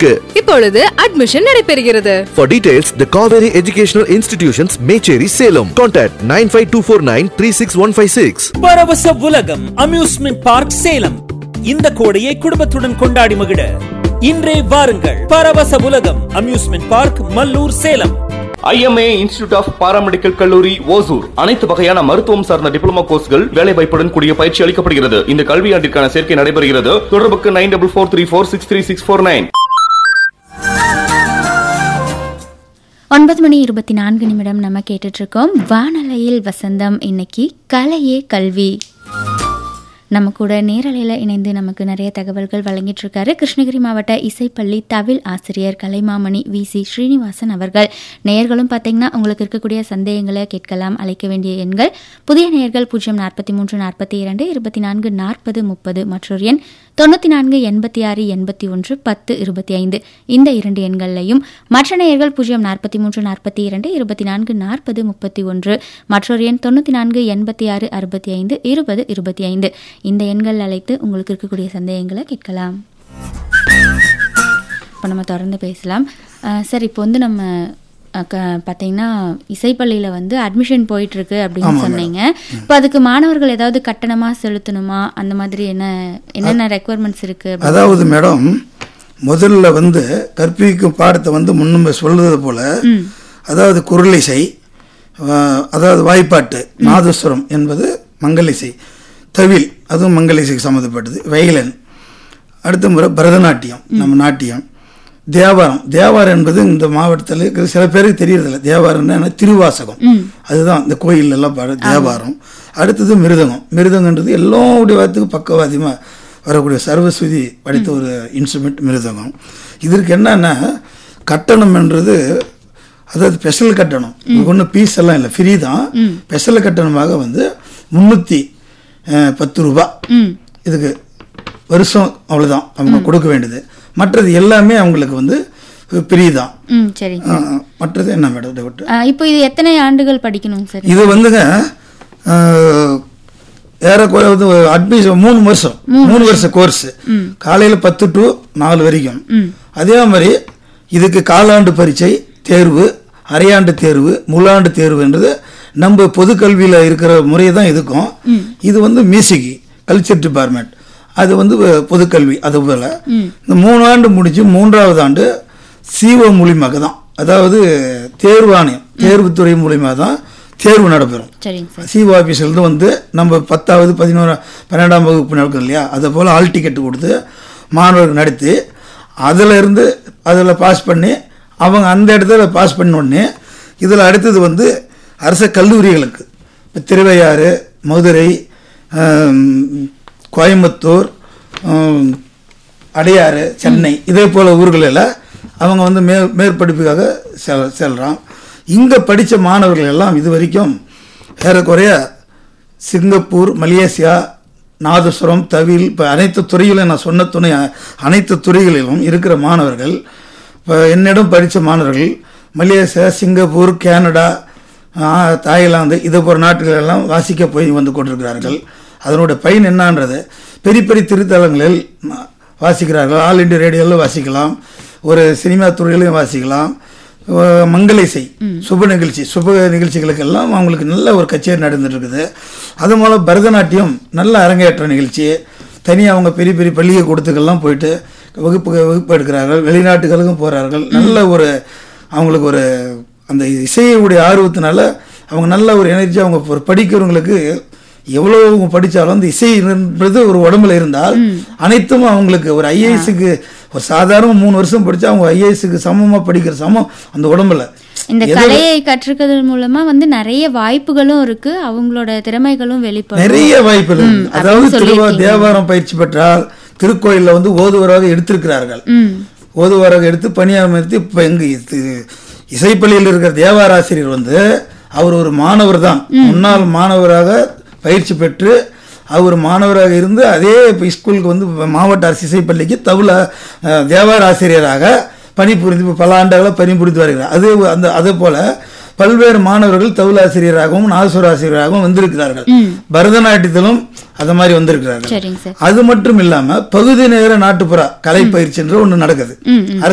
இருக்கு இப்பொழுது அட்மிஷன் நடைபெறுகிறது For details, the Kaveri Educational Institutions, Mecheri, Salem. Contact 95249 பரவச உலகம் அம்யூஸ்மெண்ட் பார்க் சேலம் இந்த கோடையை குடும்பத்துடன் கொண்டாடி மகிழ இன்றே வாருங்கள் பரவச உலகம் amusement park Mallur Salem I M A institute of paramedical கல்லூரி ஓசூர் அனைத்து வகையான மருத்துவம் சார்ந்த டிப்ளமோ கோர்ஸ்கள் வேலை வாய்ப்புடன் கூடிய பயிற்சி அளிக்கப்படுகிறது இந்த கல்வியாண்டிற்கான சேர்க்கை நடைபெறுகிறது தொடர்புக்கு nine double four three four six three six four nine ஒன்பது மணி இருபத்தி நான்கு நிமிடம் நம்ம கேட்டுட்டு இருக்கோம் வானலையில் வசந்தம் இன்னைக்கு கலையே கல்வி நம்ம கூட நேரலையில் இணைந்து நமக்கு நிறைய தகவல்கள் வழங்கிட்டு இருக்காரு கிருஷ்ணகிரி மாவட்ட இசைப்பள்ளி தவில் ஆசிரியர் கலைமாமணி வி சி ஸ்ரீனிவாசன் அவர்கள் நேயர்களும் பார்த்தீங்கன்னா உங்களுக்கு இருக்கக்கூடிய சந்தேகங்களை கேட்கலாம் அழைக்க வேண்டிய எண்கள் புதிய நேயர்கள் பூஜ்ஜியம் நாற்பத்தி மூன்று நாற்பத்தி இரண்டு இருபத்தி நான்கு நாற்பது முப்பது மற்றொரு எண் தொண்ணூற்றி நான்கு எண்பத்தி ஆறு எண்பத்தி ஒன்று பத்து இருபத்தி ஐந்து இந்த இரண்டு எண்களையும் மற்ற நேயர்கள் பூஜ்ஜியம் நாற்பத்தி மூன்று நாற்பத்தி இரண்டு இருபத்தி நான்கு நாற்பது முப்பத்தி ஒன்று மற்றொரு எண் தொண்ணூற்றி நான்கு எண்பத்தி ஆறு அறுபத்தி ஐந்து இருபது இருபத்தி ஐந்து இந்த எண்கள் அழைத்து உங்களுக்கு இருக்கக்கூடிய சந்தேகங்களை கேட்கலாம் இப்போ நம்ம தொடர்ந்து பேசலாம் அஹ் சார் இப்போ வந்து நம்ம அஹ், க- பார்த்தீங்கன்னா இசைப்பள்ளியில் வந்து அட்மிஷன் போயிட்டு இருக்கு அப்படின்னு சொன்னீங்க இப்போ அதுக்கு மாணவர்கள் ஏதாவது கட்டணமாக செலுத்தணுமா அந்த மாதிரி என்ன என்னென்ன ரெக்குவயர்மெண்ட்ஸ் இருக்கு அப்படி- அதாவது மேடம் முதல்ல வந்து கற்பிக்கும் பாடத்தை வந்து முன்னும் சொல்றது போல அதாவது குரலிசை அஹ், அதாவது வாய்ப்பாட்டு நாதஸ்வரம் என்பது மங்கலிசை தவில் அதுவும் மங்கலிசைக்கு சம்மந்தப்பட்டது வயலன் அடுத்த முறை பரதநாட்டியம் நம்ம நாட்டியம் தேவாரம் தேவாரம் என்பது இந்த மாவட்டத்தில் இருக்கிற சில பேருக்கு தெரியறதில்ல தேவாரம்னா என்ன? திருவாசகம் அதுதான் இந்த கோயில் எல்லாம் பாடு தேவாரம் அடுத்தது மிருதங்கம் மிருதங்கன்றது எல்லாருடைய வாரத்துக்கும் பக்கவாதியமாக வரக்கூடிய சர்வஸ்வதி படைத்த ஒரு இன்ஸ்ட்ருமெண்ட் மிருதங்கம் இதற்கு என்னன்னா கட்டணம்ன்றது அதாவது ஸ்பெஷல் கட்டணம் ஒன்றும் பீஸ் எல்லாம் இல்லை ஃப்ரீ தான் ஸ்பெஷல் கட்டணமாக வந்து முந்நூற்றி பத்து ரூபா இதுக்கு வருஷம் அவ்வளோதான் அவங்க கொடுக்க வேண்டியது மற்றது எல்லாமே அவங்களுக்கு வந்து ஃப்ரீ தான் ம் சரி ஆ, ஆ. மற்றது என்ன மேடம் டவுட் அஹ், இப்போ இது எத்தனை ஆண்டுகள் படிக்கணும் சார் இது வந்துங்க ஆ, ஏறக்குறைய வந்து அட்மிஷன் மூணு வருஷம் மூணு வருஷம் கோர்ஸ் காலையில பத்து டு நாலு வரைக்கும் அதே மாதிரி இதுக்கு காலாண்டு பரீட்சை தேர்வு அரையாண்டு தேர்வு முழாண்டு தேர்வுன்றது நம்ம பொது கல்வியில இருக்கிற முறை தான் இதுக்கும் இது வந்து மியூசிக் கல்ச்சர் டிபார்ட்மெண்ட் அது வந்து பொதுக்கல்வி அது போல இந்த மூணு ஆண்டு முடிஞ்சு மூன்றாவது ஆண்டு சிஓ மூலியமாக தான் அதாவது தேர்வு ஆணையம் தேர்வுத்துறை மூலியமாக தான் தேர்வு நடைபெறும் சரிங்க சார் சிஓ ஆஃபீஸ்லேருந்து வந்து நம்ம பத்தாவது பதினோரா பன்னெண்டாம் வகுப்பு நடக்கும் இல்லையா அதை போல் ஆல் டிக்கெட் கொடுத்து மாணவர்கள் நடத்தி அதில் இருந்து அதில் பாஸ் பண்ணி அவங்க அந்த இடத்துல பாஸ் பண்ண உடனே இதில் அடுத்தது வந்து அரச கல்லூரிகளுக்கு இப்போ திருவையாறு மதுரை ஆம், கோயம்புத்தூர் ஆம், அடையாறு சென்னை இதே போல் ஊர்களில் அவங்க வந்து மே மேற்படிப்புக்காக செல் செல்கிறான் இங்கே படித்த மாணவர்கள் எல்லாம் இது வரைக்கும் ஏறக்குறைய சிங்கப்பூர் மலேசியா நாதசுரம் தவில் இப்போ அனைத்து துறையிலும் நான் சொன்ன துணை அனைத்து துறைகளிலும் இருக்கிற மாணவர்கள் இப்போ என்னிடம் படித்த மாணவர்கள் மலேசியா சிங்கப்பூர் கனடா ஆ, தாய்லாந்து இது போன்ற நாட்டுகள் எல்லாம் வாசிக்க போய் வந்து கொண்டிருக்கிறார்கள் அதனுடைய பயன் என்னன்றது பெரிய பெரிய திருத்தலங்களில் ம- வாசிக்கிறார்கள் ஆல் இண்டியா ரேடியோவில் வாசிக்கலாம் ஒரு சினிமா துறையிலையும் வாசிக்கலாம் அஹ் மங்கள இசை சுப நிகழ்ச்சி சுப நிகழ்ச்சிகளுக்கெல்லாம் அவங்களுக்கு நல்ல ஒரு கச்சேரி நடந்துட்டு இருக்குது அது மூலம் பரதநாட்டியம் நல்ல அரங்கேற்ற நிகழ்ச்சி தனியாக அவங்க பெரிய பெரிய பள்ளிகை கொடுத்துக்கெல்லாம் போயிட்டு வகுப்பு வகுப்பு எடுக்கிறார்கள் வெளிநாட்டுகளுக்கும் போகிறார்கள் நல்ல ஒரு அவங்களுக்கு ஒரு அந்த இசையுடைய ஆர்வத்தினால அவங்க நல்ல ஒரு எனர்ஜி அவங்க ஒரு படிக்கிறவங்களுக்கு எவ்வளோ அவங்க படித்தாலும் அந்த இசை என்பது ஒரு உடம்புல இருந்தால் அனைத்தும் அவங்களுக்கு ஒரு ஐஏஎஸ்க்கு ஒரு சாதாரண மூணு வருஷம் படிச்சா அவங்க ஐஏஎஸ்க்கு சமமாக படிக்கிற சமம் அந்த உடம்புல இந்த எது- கலையை கற்றுக்கிறது மூலமா வந்து நிறைய வாய்ப்புகளும் இருக்கு அவங்களோட திறமைகளும் வெளிப்படும் நிறைய வாய்ப்புகள் ம், இருக்கு. அதாவது அப்படின்னு திருவா சொல்லியிருக்கீங்க. தேவாரம் பயிற்சி பெற்றால் திருக்கோயில்ல வந்து ஓதுவராக எடுத்திருக்கிறார்கள் ம் ஓதுவராக எடுத்து பணியமர்த்தி இப்போ எங்க இது- இசைப்பள்ளியில் இருக்கிற தேவாராசிரியர் வந்து அவர் ஒரு மாணவர் தான் முன்னாள் மாணவராக பயிற்சி பெற்று அவர் மாணவராக இருந்து அதே இப்போ ஸ்கூலுக்கு வந்து மாவட்ட அரசு இசைப்பள்ளிக்கு தவுல அஹ், தேவார ஆசிரியராக பணிபுரிந்து இப்போ பல ஆண்டுகளாக பணிபுரிந்து வருகிறார் அது அந்த அதே போல பல்வேறு மாணவர்கள் தவுலாசிரியராகவும் நாதஸ்வர ஆசிரியராகவும் வந்திருக்கிறார்கள் பரதநாட்டியத்திலும் அது மாதிரி வந்திருக்கிறார்கள் சரிங்க சார் அது மட்டும் இல்லாம பகுதி நேர நாட்டுப்புற கலை பயிற்சி என்று ஒன்று நடக்குது ம், ம்.